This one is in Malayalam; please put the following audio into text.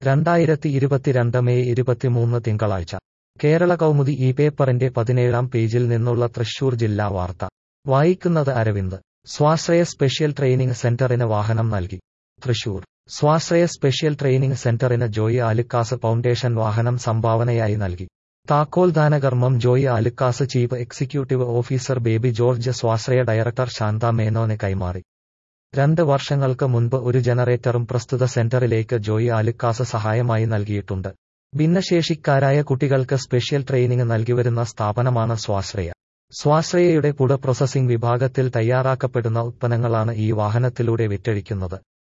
രണ്ടായിരത്തി ഇരുപത്തിരണ്ട് മെയ് ഇരുപത്തിമൂന്ന് തിങ്കളാഴ്ച കേരള കൗമുദി ഈ പേപ്പറിന്റെ പതിനേഴാം പേജിൽ നിന്നുള്ള തൃശൂർ ജില്ലാ വാർത്ത വായിക്കുന്നത് അരവിന്ദ് സ്വാശ്രയ സ്പെഷ്യൽ ട്രെയിനിംഗ് സെന്ററിന് വാഹനം നൽകി തൃശൂർ സ്വാശ്രയ സ്പെഷ്യൽ ട്രെയിനിംഗ് സെന്ററിന് ജോയി ആലുക്കാസ് ഫൗണ്ടേഷൻ വാഹനം സംഭാവനയായി നൽകി താക്കോൽദാന കർമ്മം Joy Alukkas chief executive officer Baby George സ്വാശ്രയ ഡയറക്ടർ ശാന്ത മേനോന് കൈമാറി രണ്ട് വർഷങ്ങൾക്ക് മുൻപ് ഒരു ജനറേറ്ററും പ്രസ്തുത സെന്ററിലേക്ക് ജോയി ആലുക്കാസ് സഹായമായി നൽകിയിട്ടുണ്ട് ഭിന്നശേഷിക്കാരായ കുട്ടികൾക്ക് സ്പെഷ്യൽ ട്രെയിനിംഗ് നൽകിവരുന്ന സ്ഥാപനമാണ് സ്വാശ്രയ സ്വാശ്രയയുടെ പുട പ്രോസസിംഗ് വിഭാഗത്തിൽ തയ്യാറാക്കപ്പെടുന്ന ഉത്പന്നങ്ങളാണ് ഈ വാഹനത്തിലൂടെ വിറ്റഴിക്കുന്നത്